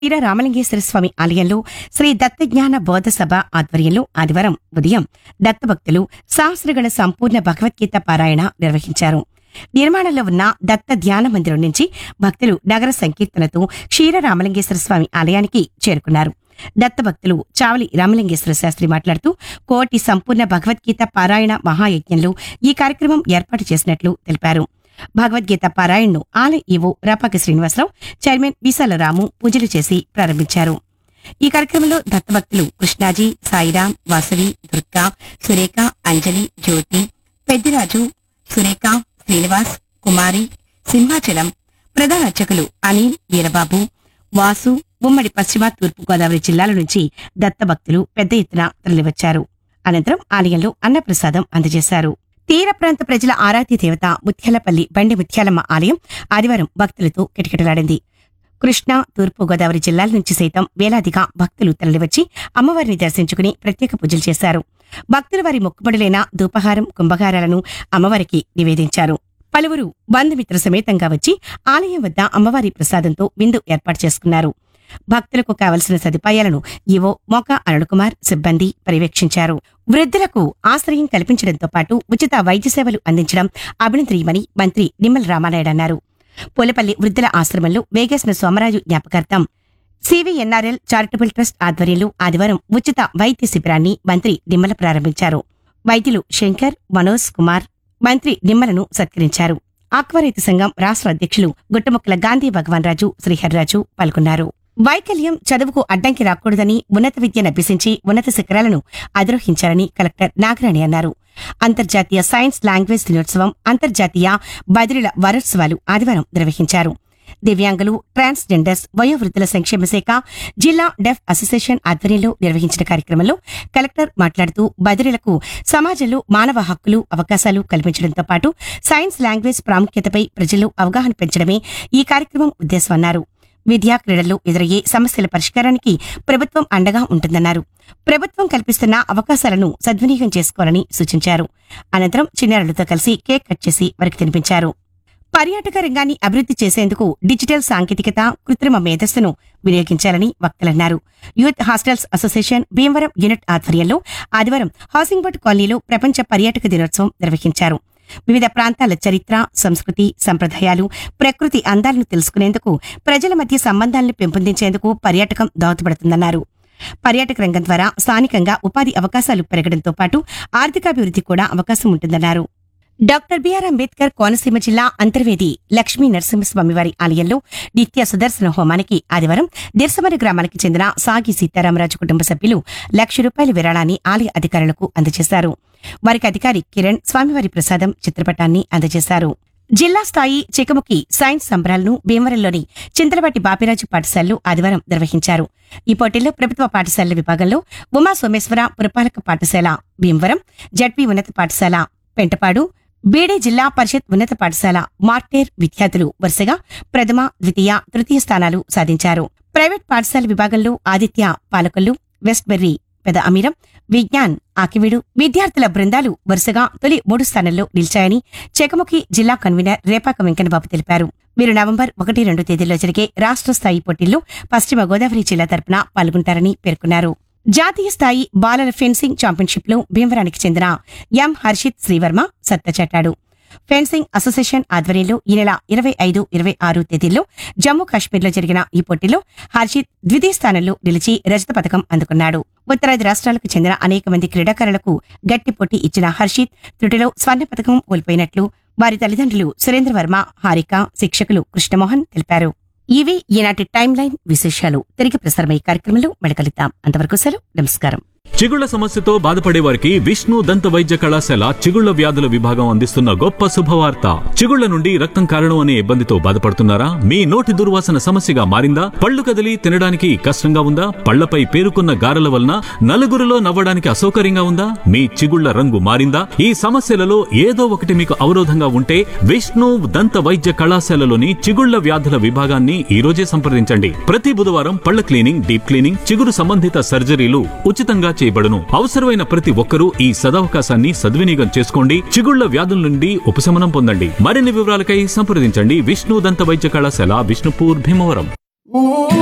వీర రామలింగేశ్వర స్వామి ఆలయంలో శ్రీ దత్తజ్ఞాన బోధ సభ ఆధ్వర్యంలో ఆదివారం ఉదయం దత్తభక్తులు సహస్రగణ సంపూర్ణ భగవద్గీత పారాయణ నిర్వహించారు నిర్మాణంలో ఉన్న దత్త ధ్యాన మందిరం నుంచి భక్తులు నగర సంకీర్తనతో క్షీర రామలింగేశ్వర స్వామి ఆలయానికి చేరుకున్నారు దత్తభక్తులు చావలి రామలింగేశ్వర శాస్త్రి మాట్లాడుతూ కోటి సంపూర్ణ భగవద్గీత పారాయణ మహాయజ్ఞంలో ఈ కార్యక్రమం ఏర్పాటు చేసినట్లు తెలిపారు భగవద్గీత పారాయణను ఆలయ ఈవో రాపాక శ్రీనివాసరావు చైర్మన్ విశాల రాము పూజలు చేసి ప్రారంభించారు ఈ కార్యక్రమంలో దత్తభక్తులు కృష్ణాజీ సాయిరాం వాసవి దుర్గా సురేఖ అంజలి జ్యోతి పెద్దిరాజు సురేఖ శ్రీనివాస్ కుమారి సింహాచలం ప్రధాన అర్చకులు అనిల్ వీరబాబు వాసు ఉమ్మడి పశ్చిమ తూర్పు గోదావరి జిల్లాల నుంచి దత్తభక్తులు పెద్ద ఎత్తున తరలివచ్చారు అనంతరం ఆలయంలో అన్నప్రసాదం అందజేశారు తీర ప్రాంత ప్రజల ఆరాధ్య దేవత ముత్యాలపల్లి బండి ముత్యాలమ్మ ఆలయం ఆదివారం భక్తులతో కిటకిటలాడింది కృష్ణా తూర్పు గోదావరి జిల్లాల నుంచి సైతం వేలాదిగా భక్తులు తరలివచ్చి అమ్మవారిని దర్శించుకుని ప్రత్యేక పూజలు చేశారు భక్తులు వారి మొక్కుబడులైన ధూపహారం కుంభహారాలను అమ్మవారికి నివేదించారు పలువురు బంధుమిత్ర సమేతంగా వచ్చి ఆలయం వద్ద అమ్మవారి ప్రసాదంతో విందు ఏర్పాటు చేసుకున్నారు భక్తులకు కావలసిన సదుపాయాలను ఈవో మోకా అరుణకుమార్ సిబ్బంది పర్యవేక్షించారు వృద్ధులకు ఆశ్రయం కల్పించడంతో పాటు ఉచిత వైద్య సేవలు అందించడం అభినందనీయమని మంత్రి నిమ్మల రామానాయుడు అన్నారు పూలపల్లి వృద్ధుల ఆశ్రమంలో వేగేసిన సోమరాజు జ్ఞాపకార్థం సివిఎన్ఆర్ఎల్ చారిటబుల్ ట్రస్ట్ ఆధ్వర్యంలో ఆదివారం ఉచిత వైద్య శిబిరాన్ని మంత్రి నిమ్మల ప్రారంభించారు వైద్యులు శంకర్ మనోజ్ కుమార్ మంత్రి నిమ్మలను సత్కరించారు ఆక్వరైతు సంఘం రాష్ట్ర అధ్యక్షులు గుట్టముక్కల గాంధీ భగవాన్ రాజు శ్రీహర్రాజు పాల్గొన్నారు వైకల్యం చదువుకు అడ్డంకి రాకూడదని ఉన్నత విద్యను అభ్యసించి ఉన్నత శిఖరాలను అధిరోహించారని కలెక్టర్ నాగరాణి అన్నారు అంతర్జాతీయ సైన్స్ లాంగ్వేజ్ దినోత్సవం అంతర్జాతీయ బదిలీల వారోత్సవాలు ఆదివారం నిర్వహించారు దివ్యాంగులు ట్రాన్స్జెండర్స్ వయోవృద్ధుల సంక్షేమ శాఖ జిల్లా డెఫ్ అసోసియేషన్ ఆధ్వర్యంలో నిర్వహించిన కార్యక్రమంలో కలెక్టర్ మాట్లాడుతూ బదిలీలకు సమాజంలో మానవ హక్కులు అవకాశాలు కల్పించడంతో పాటు సైన్స్ లాంగ్వేజ్ ప్రాముఖ్యతపై ప్రజల్లో అవగాహన పెంచడమే ఈ కార్యక్రమం ఉద్దేశమన్నారు విద్యా క్రీడల్లో ఎదురయ్యే సమస్యల పరిష్కారానికి ప్రభుత్వం అండగా ఉంటుందన్నారు ప్రభుత్వం కల్పిస్తున్న అవకాశాలను సద్వినియోగం చేసుకోవాలని సూచించారు అనంతరం చిన్నారులతో కలిసి కేక్ కట్ చేసి వారికి తినిపించారు పర్యాటక రంగాన్ని అభివృద్ధి చేసేందుకు డిజిటల్ సాంకేతికత కృత్రిమ మేధస్సును వినియోగించాలని వక్తలన్నారు youth hostels association Bhimavaram unit ఆధ్వర్యంలో ఆదివారం హౌసింగ్ బోర్డు కాలనీలో ప్రపంచ పర్యాటక దినోత్సవం నిర్వహించారు వివిధ ప్రాంతాల చరిత్ర సంస్కృతి సంప్రదాయాలు ప్రకృతి అందాలను తెలుసుకునేందుకు ప్రజల మధ్య సంబంధాలను పెంపొందించేందుకు పర్యాటకం దోహదపడుతుందన్నారు పర్యాటక రంగం ద్వారా స్థానికంగా ఉపాధి అవకాశాలు పెరగడంతో పాటు ఆర్థికాభివృద్ధి కూడా అవకాశం ఉంటుందన్నారు డాక్టర్ బిఆర్ అంబేద్కర్ కోనసీమ జిల్లా అంతర్వేది లక్ష్మీ నరసింహస్వామివారి ఆలయంలో నిత్య సుదర్శన హోమానికి ఆదివారం దిర్సమరి గ్రామానికి చెందిన సాగి సీతారామరాజు కుటుంబ సభ్యులు లక్ష రూపాయల విరాళాన్ని ఆలయ అధికారులకు అందజేశారు వారికి అధికారి కిరణ్ స్వామివారి ప్రసాదం చిత్రపటాన్ని అందజేశారు జిల్లా స్థాయి చికముకి సైన్స్ సంబరాలను భీమవరంలోని చింతలపాటి బాపిరాజు పాఠశాలలో ఆదివారం నిర్వహించారు ఈ పోటీల్లో ప్రభుత్వ పాఠశాలల విభాగంలో ఉమా సోమేశ్వర పురపాలక పాఠశాల భీమవరం జడ్పీ ఉన్నత పాఠశాల పెంటపాడు బీడీ జిల్లా పరిషత్ ఉన్నత పాఠశాల మార్టేర్ విద్యార్థులు వరుసగా ప్రథమ ద్వితీయ తృతీయ స్థానాలు సాధించారు ప్రైవేట్ పాఠశాల విభాగంలో ఆదిత్య పాలకొల్లు వెస్ట్ బెర్రీ పెద అమీరం విజ్ఞాన్ ఆకివీడు విద్యార్థుల బృందాలు వరుసగా తొలి మూడు స్థానాల్లో నిలిచాయని చెకముఖి జిల్లా కన్వీనర్ రేపాక వెంకన్నబాబు తెలిపారు వీరు నవంబర్ ఒకటి రెండు తేదీల్లో జరిగే రాష్ట్ర స్థాయి పోటీల్లో పశ్చిమ గోదావరి జిల్లా తరపున పాల్గొంటారని పేర్కొన్నారు జాతీయ స్థాయి బాలల ఫెన్సింగ్ ఛాంపియన్షిప్ లో భీమవరానికి చెందిన ఎం హర్షిత్ శ్రీవర్మ సత్తచాటాడు ఫెన్సింగ్ అసోసియేషన్ ఆధ్వర్యంలో ఈ నెల ఇరవై ఐదు ఇరవై ఆరు తేదీల్లో జమ్మూ కాశ్మీర్లో జరిగిన ఈ పోటీలో హర్షిత్ ద్వితీయ స్థానంలో నిలిచి రజత పథకం అందుకున్నాడు ఉత్తరాది రాష్ట్రాలకు చెందిన అనేక మంది క్రీడాకారులకు గట్టి పోటీ ఇచ్చిన హర్షిత్ త్రుటిలో స్వర్ణ పథకం కోల్పోయినట్లు వారి తల్లిదండ్రులు సురేంద్ర వర్మ హారిక శిక్షకులు కృష్ణమోహన్ తెలిపారు ఇవి ఈనాటి టైం లైన్ విశేషాలు తిరిగి ప్రసారమయ్యే కార్యక్రమంలో మెడకలుద్దాం అంతవరకు సెలవు నమస్కారం చిగుళ్ల సమస్యతో బాధపడే వారికి విష్ణు దంత వైద్య కళాశాల చిగుళ్ల వ్యాధుల విభాగం అందిస్తున్న గొప్ప శుభవార్త చిగుళ్ల నుండి రక్తం కారణం అనే ఇబ్బందితో బాధపడుతున్నారా మీ నోటి దుర్వాసన సమస్యగా మారిందా పళ్ళు కదిలి తినడానికి కష్టంగా ఉందా పళ్లపై పేరుకున్న గారెల వలన నలుగురిలో నవ్వడానికి అసౌకర్యంగా ఉందా మీ చిగుళ్ల రంగు మారిందా ఈ సమస్యలలో ఏదో ఒకటి మీకు అవరోధంగా ఉంటే విష్ణు దంత వైద్య కళాశాలలోని చిగుళ్ల వ్యాధుల విభాగాన్ని ఈ రోజే సంప్రదించండి ప్రతి బుధవారం పళ్ల క్లీనింగ్ డీప్ క్లీనింగ్ చిగురు సంబంధిత సర్జరీలు ఉచితంగా చేయబడును అవసరమైన ప్రతి ఒక్కరూ ఈ సదవకాశాన్ని సద్వినియోగం చేసుకోండి చిగుళ్ల వ్యాధుల నుండి ఉపశమనం పొందండి మరిన్ని వివరాలకై సంప్రదించండి విష్ణు దంత వైద్య కళాశాల విష్ణుపూర్ భీమవరం